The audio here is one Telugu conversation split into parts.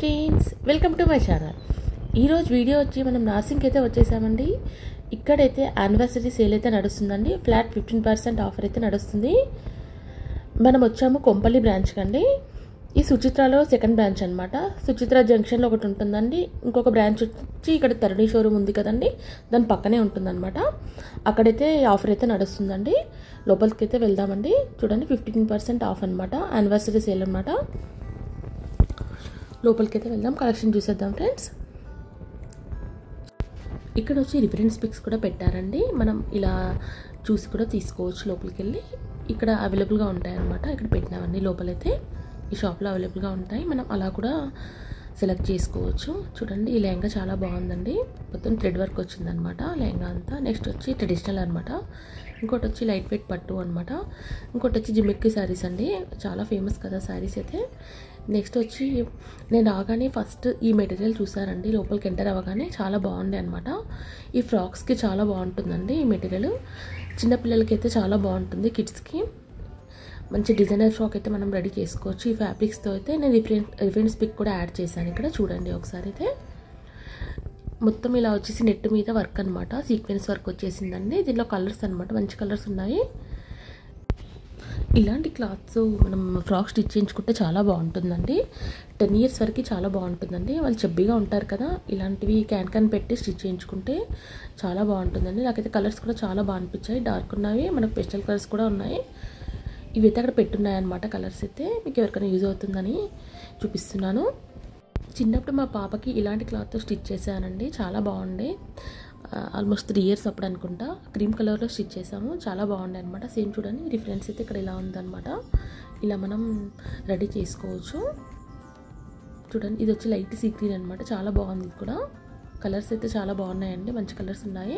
friends welcome to my channel ఈరోజు వీడియో వచ్చి మనం నార్సింగ్కి అయితే వచ్చేసామండి ఇక్కడైతే యానివర్సరీ సేల్ అయితే నడుస్తుందండి ఫ్లాట్ ఫిఫ్టీన్ పర్సెంట్ ఆఫర్ అయితే నడుస్తుంది మనం వచ్చాము కొంపల్లి బ్రాంచ్కి అండి ఈ సుచిత్రలో సెకండ్ బ్రాంచ్ అనమాట సుచిత్ర జంక్షన్లో ఒకటి ఉంటుందండి ఇంకొక బ్రాంచ్ వచ్చి ఇక్కడ తరుణి షోరూమ్ ఉంది కదండి దాని పక్కనే ఉంటుందన్నమాట అక్కడైతే ఆఫర్ అయితే నడుస్తుందండి లోపలికి అయితే వెళ్దామండి చూడండి ఫిఫ్టీన్ పర్సెంట్ ఆఫ్ అనమాట యానివర్సరీ సేల్ అనమాట లోపలికి అయితే వెళ్దాం కలెక్షన్ చూసేద్దాం ఫ్రెండ్స్ ఇక్కడ వచ్చి రిఫరెన్స్ పిక్స్ కూడా పెట్టారండి మనం ఇలా చూసి కూడా తీసుకోవచ్చు లోపలికి వెళ్ళి ఇక్కడ అవైలబుల్గా ఉంటాయి అన్నమాట ఇక్కడ పెట్టినవన్నీ లోపలైతే ఈ షాప్లో అవైలబుల్గా ఉంటాయి మనం అలా కూడా సెలెక్ట్ చేసుకోవచ్చు చూడండి ఈ లెహంగా చాలా బాగుందండి మొత్తం థ్రెడ్ వర్క్ వచ్చిందనమాట లెహంగా అంతా నెక్స్ట్ వచ్చి ట్రెడిషనల్ అనమాట ఇంకోటి వచ్చి లైట్ వెయిట్ పట్టు అనమాట ఇంకోటి వచ్చి జిమ్మిక్కి శారీస్ అండి చాలా ఫేమస్ కదా శారీస్ అయితే నెక్స్ట్ వచ్చి నేను రాగానే ఫస్ట్ ఈ మెటీరియల్ చూసారండి లోపలికి ఎంటర్ అవ్వగానే చాలా బాగుండే అనమాట ఈ ఫ్రాక్స్కి చాలా బాగుంటుందండి ఈ మెటీరియల్ చిన్నపిల్లలకి అయితే చాలా బాగుంటుంది కిడ్స్కి మంచి డిజైనర్ ఫ్రాక్ అయితే మనం రెడీ చేసుకోవచ్చు ఈ ఫ్యాబ్రిక్స్తో అయితే నేను రిఫరెన్స్ రిఫరెన్స్ పిక్ కూడా యాడ్ చేశాను ఇక్కడ చూడండి ఒకసారి అయితే మొత్తం ఇలా వచ్చేసి నెట్ మీద వర్క్ అనమాట సీక్వెన్స్ వర్క్ వచ్చేసిందండి దీనిలో కలర్స్ అనమాట మంచి కలర్స్ ఉన్నాయి ఇలాంటి క్లాత్స్ మనం ఫ్రాక్ స్టిచ్ చేయించుకుంటే చాలా బాగుంటుందండి టెన్ ఇయర్స్ వరకు చాలా బాగుంటుందండి వాళ్ళు చెబ్బిగా ఉంటారు కదా ఇలాంటివి క్యాన్ క్యాన్ పెట్టి స్టిచ్ చేయించుకుంటే చాలా బాగుంటుందండి నాకైతే కలర్స్ కూడా చాలా బాగా అనిపించాయి డార్క్ ఉన్నవి మనకు పెస్టల్ కలర్స్ కూడా ఉన్నాయి ఇవి అయితే అక్కడ పెట్టున్నాయి అనమాట కలర్స్ అయితే మీకు ఎవరికైనా యూజ్ అవుతుందని చూపిస్తున్నాను చిన్నప్పుడు మా పాపకి ఇలాంటి క్లాత్తో స్టిచ్ చేశానండి చాలా బాగుండే ఆల్మోస్ట్ త్రీ ఇయర్స్ అప్పుడు అనుకుంటా క్రీమ్ కలర్లో స్టిచ్ చేసాము చాలా బాగుండే అనమాట సేమ్ చూడండి రిఫరెన్స్ అయితే ఇక్కడ ఇలా ఉందన్నమాట ఇలా మనం రెడీ చేసుకోవచ్చు చూడండి ఇది వచ్చి లైట్ సీ గ్రీన్ అనమాట చాలా బాగుంది ఇది కూడా కలర్స్ అయితే చాలా బాగున్నాయండి మంచి కలర్స్ ఉన్నాయి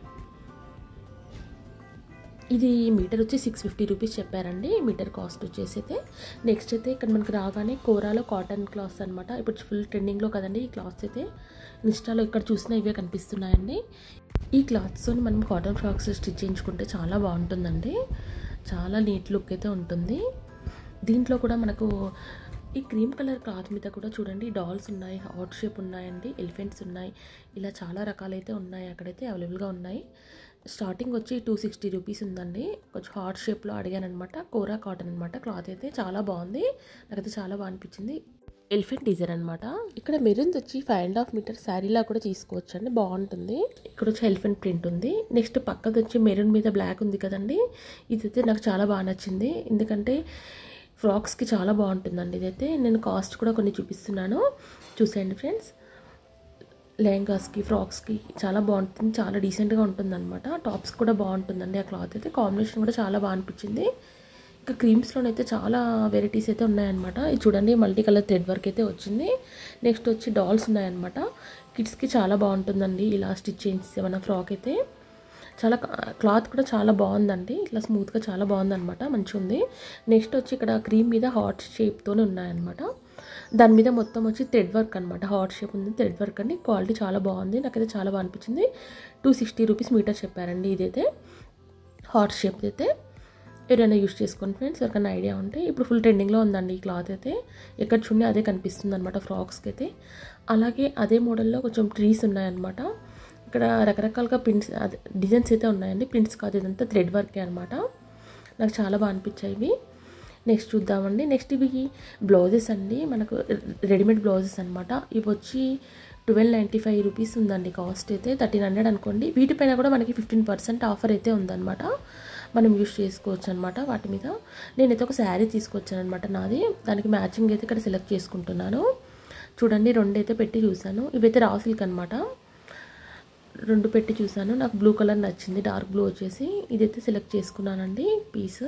ఇది మీటర్ వచ్చి సిక్స్ ఫిఫ్టీ రూపీస్ చెప్పారండి మీటర్ కాస్ట్ వచ్చేసి అయితే నెక్స్ట్ అయితే ఇక్కడ మనకి రాగానే కోరాలో కాటన్ క్లాత్స్ అనమాట ఇప్పుడు ఫుల్ ట్రెండింగ్లో కదండి ఈ క్లాత్స్ అయితే ఇన్స్టాలో ఇక్కడ చూసినా ఇవే కనిపిస్తున్నాయండి ఈ క్లాత్స్తో మనం కాటన్ ఫ్రాక్స్ స్టిచ్ చేయించుకుంటే చాలా బాగుంటుందండి చాలా నీట్ లుక్ అయితే ఉంటుంది దీంట్లో కూడా మనకు ఈ క్రీమ్ కలర్ క్లాత్ మీద కూడా చూడండి డాల్స్ ఉన్నాయి హాట్ షేప్ ఉన్నాయండి ఎలిఫెంట్స్ ఉన్నాయి ఇలా చాలా రకాలైతే ఉన్నాయి అక్కడైతే అవైలబుల్గా ఉన్నాయి స్టార్టింగ్ వచ్చి టూ సిక్స్టీ రూపీస్ ఉందండి కొంచెం హార్ట్ షేప్లో అడిగాను అనమాట కోరా కాటన్ అనమాట క్లాత్ అయితే చాలా బాగుంది నాకైతే చాలా బాగా అనిపించింది ఎలిఫెంట్ డిజైన్ అనమాట ఇక్కడ మెరూన్ వచ్చి ఫైవ్ అండ్ హాఫ్ మీటర్ శారీలా కూడా తీసుకోవచ్చు అండి బాగుంటుంది ఇక్కడ వచ్చి ఎలిఫెంట్ ప్రింట్ ఉంది నెక్స్ట్ పక్కది వచ్చి మెరూన్ మీద బ్లాక్ ఉంది కదండి ఇదైతే నాకు చాలా బాగా నచ్చింది ఎందుకంటే ఫ్రాక్స్కి చాలా బాగుంటుందండి ఇదైతే నేను కాస్ట్ కూడా కొన్ని చూపిస్తున్నాను చూసేయండి ఫ్రెండ్స్ లెహంగాస్కి ఫ్రాక్స్కి చాలా బాగుంటుంది చాలా డీసెంట్గా ఉంటుంది అనమాట టాప్స్ కూడా బాగుంటుందండి ఆ క్లాత్ అయితే కాంబినేషన్ కూడా చాలా బాగా అనిపించింది ఇంకా క్రీమ్స్లోనైతే చాలా వెరైటీస్ అయితే ఉన్నాయన్నమాట ఇది చూడండి మల్టీ కలర్ థ్రెడ్ వర్క్ అయితే వచ్చింది నెక్స్ట్ వచ్చి డాల్స్ ఉన్నాయన్నమాట కిడ్స్కి చాలా బాగుంటుందండి ఇలా స్టిచ్ చేసి మన ఫ్రాక్ అయితే చాలా క్లాత్ కూడా చాలా బాగుందండి ఇట్లా స్మూత్గా చాలా బాగుందన్నమాట మంచిగా ఉంది నెక్స్ట్ వచ్చి ఇక్కడ క్రీమ్ మీద హాట్ షేప్తోనే ఉన్నాయన్నమాట దాని మీద మొత్తం వచ్చి థ్రెడ్ వర్క్ అనమాట హాట్ షేప్ ఉంది థ్రెడ్ వర్క్ అండి క్వాలిటీ చాలా బాగుంది నాకైతే చాలా బాగా అనిపించింది టూ సిక్స్టీ రూపీస్ మీటర్ చెప్పారండి ఇదైతే హాట్ షేప్ అయితే ఎవరైనా యూస్ చేసుకోండి ఫ్రెండ్స్ ఎవరికైనా ఐడియా ఉంటే ఇప్పుడు ఫుల్ ట్రెండింగ్లో ఉందండి ఈ క్లాత్ అయితే ఎక్కడ చూడండి అదే కనిపిస్తుంది అనమాట ఫ్రాక్స్కి అయితే అలాగే అదే మోడల్లో కొంచెం ట్రీస్ ఉన్నాయన్నమాట ఇక్కడ రకరకాలుగా ప్రింట్స్ అదే డిజైన్స్ అయితే ఉన్నాయండి ప్రింట్స్ కాదు ఇదంతా థ్రెడ్ వర్కే అనమాట నాకు చాలా బాగా అనిపించాయి ఇవి నెక్స్ట్ చూద్దామండి నెక్స్ట్ ఇవి బ్లౌజెస్ అండి మనకు రెడీమేడ్ బ్లౌజెస్ అనమాట ఇవి వచ్చి ట్వెల్వ్ నైంటీ ఫైవ్ రూపీస్ ఉందండి కాస్ట్ అయితే థర్టీన్ హండ్రెడ్ అనుకోండి వీటిపైన కూడా మనకి ఫిఫ్టీన్ పర్సెంట్ ఆఫర్ అయితే ఉందన్నమాట మనం యూస్ చేసుకోవచ్చు అనమాట వాటి మీద నేనైతే ఒక శారీ తీసుకొచ్చాను అనమాట నాది దానికి మ్యాచింగ్ అయితే ఇక్కడ సెలెక్ట్ చేసుకుంటున్నాను చూడండి రెండు అయితే పెట్టి చూసాను ఇవైతే రా సిల్క్ అనమాట రెండు పెట్టి చూసాను నాకు బ్లూ కలర్ నచ్చింది డార్క్ బ్లూ వచ్చేసి ఇదైతే సెలెక్ట్ చేసుకున్నానండి పీస్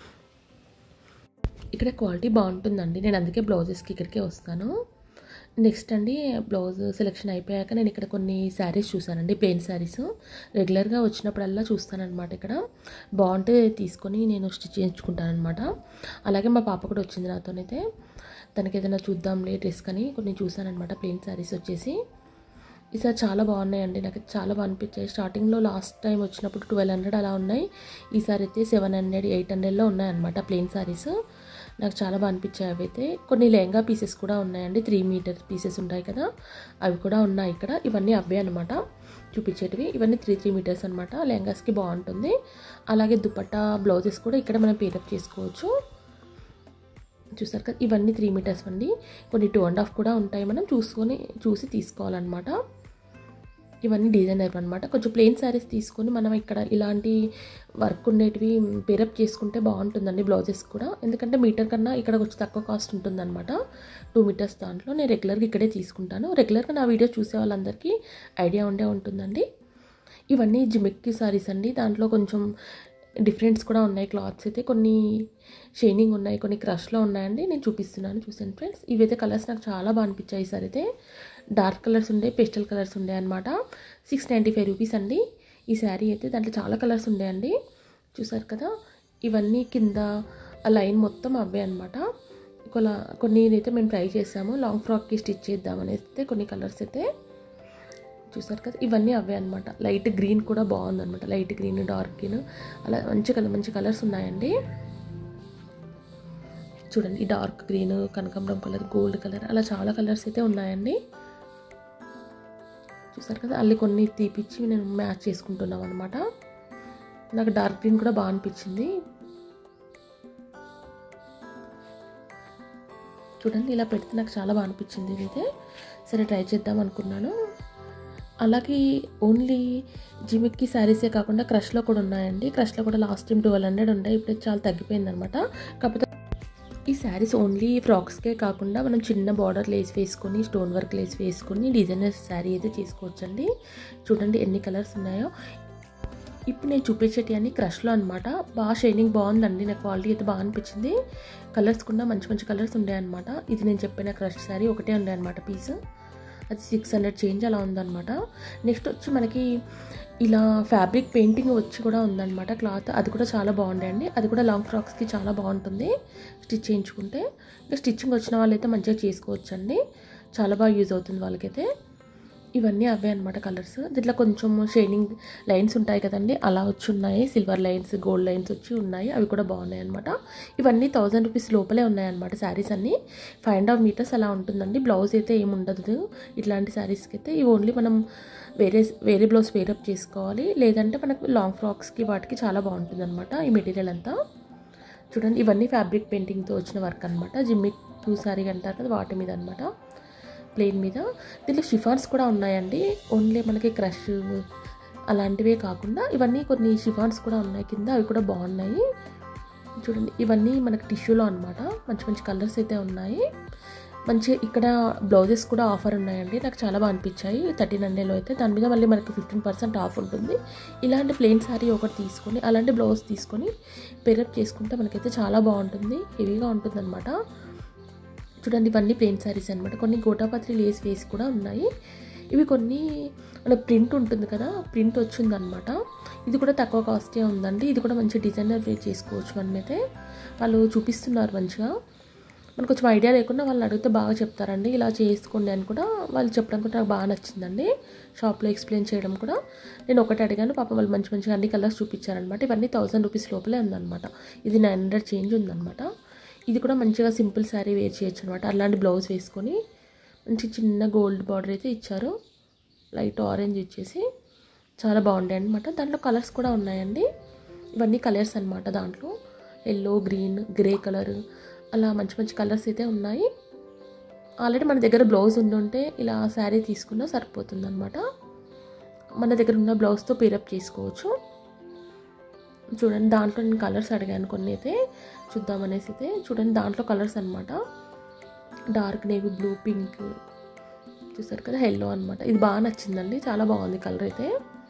ఇక్కడ క్వాలిటీ బాగుంటుందండి నేను అందుకే బ్లౌజెస్కి ఇక్కడికే వస్తాను నెక్స్ట్ అండి బ్లౌజ్ సెలెక్షన్ అయిపోయాక నేను ఇక్కడ కొన్ని శారీస్ చూసానండి ప్లెయిన్ శారీస్ రెగ్యులర్గా వచ్చినప్పుడల్లా చూస్తానన్నమాట ఇక్కడ బాగుంటే తీసుకొని నేను స్టిచ్ చేయించుకుంటాను అనమాట అలాగే మా పాప కూడా వచ్చింది నాతోనైతే తనకి ఏదైనా చూద్దాంలే డ్రెస్ కానీ కొన్ని చూసానమాట ప్లెయిన్ శారీస్ వచ్చేసి ఈసారి చాలా బాగున్నాయండి నాకు చాలా బాగా అనిపించాయి స్టార్టింగ్లో లాస్ట్ టైం వచ్చినప్పుడు ట్వెల్వ్ హండ్రెడ్ అలా ఉన్నాయి ఈసారి అయితే సెవెన్ హండ్రెడ్ ఎయిట్ హండ్రెడ్లో ఉన్నాయన్నమాట ప్లెయిన్ శారీస్ నాకు చాలా బాగా అనిపించాయి అవి అయితే కొన్ని లెహంగా పీసెస్ కూడా ఉన్నాయండి త్రీ మీటర్ పీసెస్ ఉంటాయి కదా అవి కూడా ఉన్నాయి ఇక్కడ ఇవన్నీ అవే అనమాట చూపించేటివి ఇవన్నీ త్రీ త్రీ మీటర్స్ అనమాట లెహంగాస్కి బాగుంటుంది అలాగే దుపట్టా బ్లౌజెస్ కూడా ఇక్కడ మనం పేరప్ చేసుకోవచ్చు చూసారు కదా ఇవన్నీ త్రీ మీటర్స్ అండి కొన్ని టూ అండ్ హాఫ్ కూడా ఉంటాయి మనం చూసుకొని చూసి తీసుకోవాలన్నమాట ఇవన్నీ డిజైనర్ అనమాట కొంచెం ప్లెయిన్ శారీస్ తీసుకొని మనం ఇక్కడ ఇలాంటి వర్క్ ఉండేటివి పేరప్ చేసుకుంటే బాగుంటుందండి బ్లౌజెస్ కూడా ఎందుకంటే మీటర్ కన్నా ఇక్కడ కొంచెం తక్కువ కాస్ట్ ఉంటుందన్నమాట టూ మీటర్స్ దాంట్లో నేను రెగ్యులర్గా ఇక్కడే తీసుకుంటాను రెగ్యులర్గా నా వీడియో చూసే వాళ్ళందరికీ ఐడియా ఉండే ఉంటుందండి ఇవన్నీ జిమిక్కి సారీస్ అండి దాంట్లో కొంచెం డిఫరెంట్స్ కూడా ఉన్నాయి క్లాత్స్ అయితే కొన్ని షైనింగ్ ఉన్నాయి కొన్ని క్రష్లో ఉన్నాయండి నేను చూపిస్తున్నాను చూసాను ఫ్రెండ్స్ ఇవైతే కలర్స్ నాకు చాలా బాగా అనిపించాయి సార్ అయితే డార్క్ కలర్స్ ఉండే పెస్టల్ కలర్స్ ఉండే అనమాట సిక్స్ నైంటీ ఫైవ్ రూపీస్ అండి ఈ శారీ అయితే దాంట్లో చాలా కలర్స్ ఉండేయండి చూసారు కదా ఇవన్నీ కింద ఆ లైన్ మొత్తం అవే అనమాట కొలా కొన్ని అయితే మేము ట్రై చేసాము లాంగ్ ఫ్రాక్కి స్టిచ్ చేద్దామనేసి అయితే కొన్ని కలర్స్ అయితే చూసారు కదా ఇవన్నీ అవే అనమాట లైట్ గ్రీన్ కూడా బాగుందన్నమాట లైట్ గ్రీన్ డార్క్ గ్రీన్ అలా మంచి కలర్ మంచి కలర్స్ ఉన్నాయండి చూడండి ఈ డార్క్ గ్రీన్ కనకాంబరం కలర్ గోల్డ్ కలర్ అలా చాలా కలర్స్ అయితే ఉన్నాయండి చూసారు కదా అల్లి కొన్ని తీపిచ్చి నేను మ్యాచ్ చేసుకుంటున్నాం అనమాట నాకు డార్క్ గ్రీన్ కూడా బాగా అనిపించింది చూడండి ఇలా పెడితే నాకు చాలా బాగా అనిపించింది ఇదైతే సరే ట్రై చేద్దాం అనుకున్నాను అలాగే ఓన్లీ జిమిక్కి శారీసే కాకుండా క్రష్లో కూడా ఉన్నాయండి క్రష్లో కూడా లాస్ట్ టైం ట్వెల్వ్ హండ్రెడ్ ఉండే ఇప్పుడు చాలా తగ్గిపోయిందనమాట కాకపోతే ఈ శారీస్ ఓన్లీ ఫ్రాక్స్కే కాకుండా మనం చిన్న బార్డర్ లేస్ వేసుకొని స్టోన్ వర్క్ లేస్ వేసుకొని డిజైనర్ శారీ అయితే చేసుకోవచ్చండి చూడండి ఎన్ని కలర్స్ ఉన్నాయో ఇప్పుడు నేను చూపించేటి అన్ని క్రష్లో అనమాట బాగా షైనింగ్ బాగుందండి నాకు క్వాలిటీ అయితే బాగా అనిపించింది కలర్స్ కూడా మంచి మంచి కలర్స్ ఉన్నాయన్నమాట ఇది నేను చెప్పిన క్రష్ శారీ ఒకటే ఉండే అనమాట పీస్ అది సిక్స్ హండ్రెడ్ చేంజ్ అలా ఉందన్నమాట నెక్స్ట్ వచ్చి మనకి ఇలా ఫ్యాబ్రిక్ పెయింటింగ్ వచ్చి కూడా ఉందన్నమాట క్లాత్ అది కూడా చాలా బాగుండే అది కూడా లాంగ్ ఫ్రాక్స్కి చాలా బాగుంటుంది స్టిచ్ చేయించుకుంటే ఇంకా స్టిచ్చింగ్ వచ్చిన వాళ్ళైతే మంచిగా చేసుకోవచ్చండి చాలా బాగా యూజ్ అవుతుంది వాళ్ళకైతే ఇవన్నీ అవే అనమాట కలర్స్ దీంట్లో కొంచెం షైనింగ్ లైన్స్ ఉంటాయి కదండి అలా వచ్చి ఉన్నాయి సిల్వర్ లైన్స్ గోల్డ్ లైన్స్ వచ్చి ఉన్నాయి అవి కూడా బాగున్నాయి అనమాట ఇవన్నీ థౌజండ్ రూపీస్ లోపలే ఉన్నాయన్నమాట శారీస్ అన్నీ ఫైవ్ అండ్ హాఫ్ మీటర్స్ అలా ఉంటుందండి బ్లౌజ్ అయితే ఏమి ఉండదు ఇట్లాంటి శారీస్కి అయితే ఇవి ఓన్లీ మనం వేరే వేరే బ్లౌజ్ వేరప్ చేసుకోవాలి లేదంటే మనకు లాంగ్ ఫ్రాక్స్కి వాటికి చాలా బాగుంటుంది అనమాట ఈ మెటీరియల్ అంతా చూడండి ఇవన్నీ ఫ్యాబ్రిక్ పెయింటింగ్తో వచ్చిన వర్క్ అనమాట జిమ్మిక్ టూ శారీ అంటారు కదా వాటి మీద అనమాట ప్లెయిన్ మీద దీంట్లో షిఫాన్స్ కూడా ఉన్నాయండి ఓన్లీ మనకి క్రష్ అలాంటివే కాకుండా ఇవన్నీ కొన్ని షిఫాన్స్ కూడా ఉన్నాయి కింద అవి కూడా బాగున్నాయి చూడండి ఇవన్నీ మనకి టిష్యూలో అనమాట మంచి మంచి కలర్స్ అయితే ఉన్నాయి మంచి ఇక్కడ బ్లౌజెస్ కూడా ఆఫర్ ఉన్నాయండి నాకు చాలా బాగా అనిపించాయి థర్టీన్ హండ్రెడ్లో అయితే దాని మీద మళ్ళీ మనకి ఫిఫ్టీన్ పర్సెంట్ ఆఫ్ ఉంటుంది ఇలాంటి ప్లెయిన్ శారీ ఒకటి తీసుకొని అలాంటి బ్లౌజ్ తీసుకొని పేరప్ చేసుకుంటే మనకైతే చాలా బాగుంటుంది హెవీగా ఉంటుంది అనమాట చూడండి ఇవన్నీ ప్లెయిన్ శారీస్ అనమాట కొన్ని గోటాపత్రి లేస్ వేసి కూడా ఉన్నాయి ఇవి కొన్ని మన ప్రింట్ ఉంటుంది కదా ప్రింట్ వచ్చిందనమాట ఇది కూడా తక్కువ కాస్టే ఉందండి ఇది కూడా మంచి డిజైనర్ వేర్ చేసుకోవచ్చు మనమైతే వాళ్ళు చూపిస్తున్నారు మంచిగా మనకు కొంచెం ఐడియా లేకుండా వాళ్ళని అడిగితే బాగా చెప్తారండి ఇలా చేసుకోండి అని కూడా వాళ్ళు చెప్పడం కూడా నాకు బాగా నచ్చిందండి షాప్లో ఎక్స్ప్లెయిన్ చేయడం కూడా నేను ఒకటి అడిగాను పాపం వాళ్ళు మంచి మంచిగా అన్ని కలర్స్ చూపించారనమాట ఇవన్నీ థౌసండ్ రూపీస్ లోపలే ఉందన్నమాట ఇది నైన్ హండ్రెడ్ చేంజ్ ఉందన్నమాట ఇది కూడా మంచిగా సింపుల్ శారీ వేర్ చేయొచ్చు అనమాట అలాంటి బ్లౌజ్ వేసుకొని మంచి చిన్న గోల్డ్ బార్డర్ అయితే ఇచ్చారు లైట్ ఆరెంజ్ ఇచ్చేసి చాలా బాగుండే అనమాట దాంట్లో కలర్స్ కూడా ఉన్నాయండి ఇవన్నీ కలర్స్ అనమాట దాంట్లో ఎల్లో గ్రీన్ గ్రే కలర్ అలా మంచి మంచి కలర్స్ అయితే ఉన్నాయి ఆల్రెడీ మన దగ్గర బ్లౌజ్ ఉండుంటే ఇలా శారీ తీసుకున్నా సరిపోతుంది అనమాట మన దగ్గర ఉన్న బ్లౌజ్తో పేరప్ చేసుకోవచ్చు చూడండి దాంట్లో నేను కలర్స్ అడిగాను కొన్ని అయితే చూద్దామనేసి అయితే చూడండి దాంట్లో కలర్స్ అనమాట డార్క్ నేవీ బ్లూ పింక్ చూసారు కదా ఎల్లో అనమాట ఇది బాగా నచ్చిందండి చాలా బాగుంది కలర్ అయితే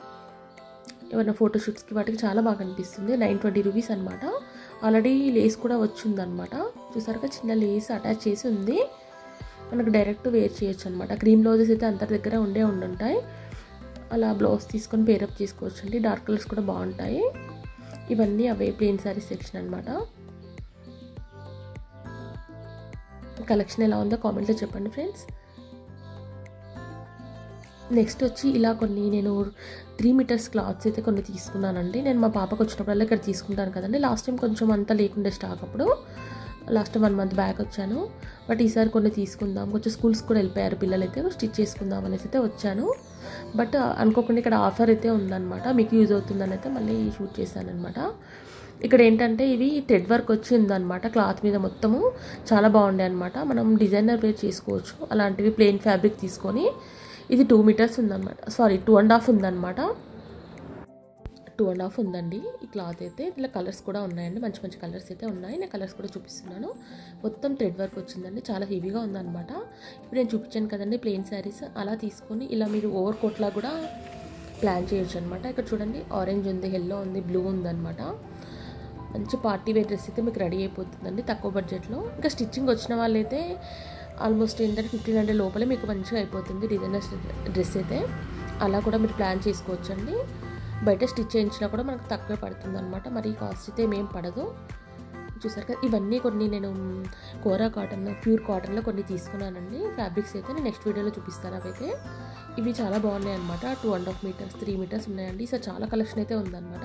ఏమైనా ఫోటోషూట్స్కి వాటికి చాలా బాగా అనిపిస్తుంది నైన్ ట్వంటీ రూపీస్ అనమాట ఆల్రెడీ లేస్ కూడా వచ్చిందనమాట చూసారు కదా చిన్న లేస్ అటాచ్ చేసి ఉంది మనకు డైరెక్ట్ వేర్ చేయొచ్చు అనమాట క్రీమ్ బ్లౌజెస్ అయితే అందరి దగ్గర ఉండే ఉండుంటాయి అలా బ్లౌజ్ తీసుకొని పేరప్ చేసుకోవచ్చు అండి డార్క్ కలర్స్ కూడా బాగుంటాయి ఇవన్నీ అవే ప్లెయిన్ శారీ సెక్షన్ అనమాట కలెక్షన్ ఎలా ఉందో కామెంట్లో చెప్పండి ఫ్రెండ్స్ నెక్స్ట్ వచ్చి ఇలా కొన్ని నేను త్రీ మీటర్స్ క్లాత్స్ అయితే కొన్ని తీసుకున్నానండి నేను మా పాపకు వచ్చినప్పుడల్లా ఇక్కడ తీసుకుంటాను కదండి లాస్ట్ టైం కొంచెం అంతా లేకుండే స్టాక్ అప్పుడు లాస్ట్ వన్ మంత్ బ్యాక్ వచ్చాను బట్ ఈసారి కొన్ని తీసుకుందాం కొంచెం స్కూల్స్ కూడా వెళ్ళిపోయారు పిల్లలైతే స్టిచ్ చేసుకుందాం అనేసి అయితే వచ్చాను బట్ అనుకోకుండా ఇక్కడ ఆఫర్ అయితే ఉందన్నమాట మీకు యూజ్ అవుతుందని అయితే మళ్ళీ షూట్ చేశాను అనమాట ఇక్కడ ఏంటంటే ఇవి థ్రెడ్ వర్క్ వచ్చి ఉందన్నమాట క్లాత్ మీద మొత్తము చాలా బాగుండే అనమాట మనం డిజైనర్ వేర్ చేసుకోవచ్చు అలాంటివి ప్లెయిన్ ఫ్యాబ్రిక్ తీసుకొని ఇది టూ మీటర్స్ ఉందన్నమాట సారీ టూ అండ్ హాఫ్ ఉందన్నమాట టూ అండ్ హాఫ్ ఉందండి ఈ క్లాత్ అయితే ఇలా కలర్స్ కూడా ఉన్నాయండి మంచి మంచి కలర్స్ అయితే ఉన్నాయి నేను కలర్స్ కూడా చూపిస్తున్నాను మొత్తం థ్రెడ్ వర్క్ వచ్చిందండి చాలా హెవీగా ఉందన్నమాట ఇప్పుడు నేను చూపించాను కదండి ప్లెయిన్ శారీస్ అలా తీసుకొని ఇలా మీరు ఓవర్ కోట్లా కూడా ప్లాన్ చేయొచ్చు అనమాట ఇక్కడ చూడండి ఆరెంజ్ ఉంది ఎల్లో ఉంది బ్లూ ఉందన్నమాట మంచి పార్టీ వేర్ డ్రెస్ అయితే మీకు రెడీ అయిపోతుందండి తక్కువ బడ్జెట్లో ఇంకా స్టిచ్చింగ్ వచ్చిన వాళ్ళైతే ఆల్మోస్ట్ ఏంటంటే ఫిఫ్టీన్ హండ్రెడ్ లోపలే మీకు మంచిగా అయిపోతుంది డిజైనర్ డ్రెస్ అయితే అలా కూడా మీరు ప్లాన్ చేసుకోవచ్చండి బయట స్టిచ్ చేయించినా కూడా మనకు తక్కువే పడుతుంది అనమాట మరి కాస్ట్ అయితే ఏమేం పడదు చూసారు కదా ఇవన్నీ కొన్ని నేను కోరా కాటన్ ప్యూర్ కాటన్లో కొన్ని తీసుకున్నానండి ఫ్యాబ్రిక్స్ అయితే నేను నెక్స్ట్ వీడియోలో చూపిస్తాను అవైతే ఇవి చాలా బాగున్నాయి అనమాట two and half metres three metres ఉన్నాయండి సో చాలా కలెక్షన్ అయితే ఉందన్నమాట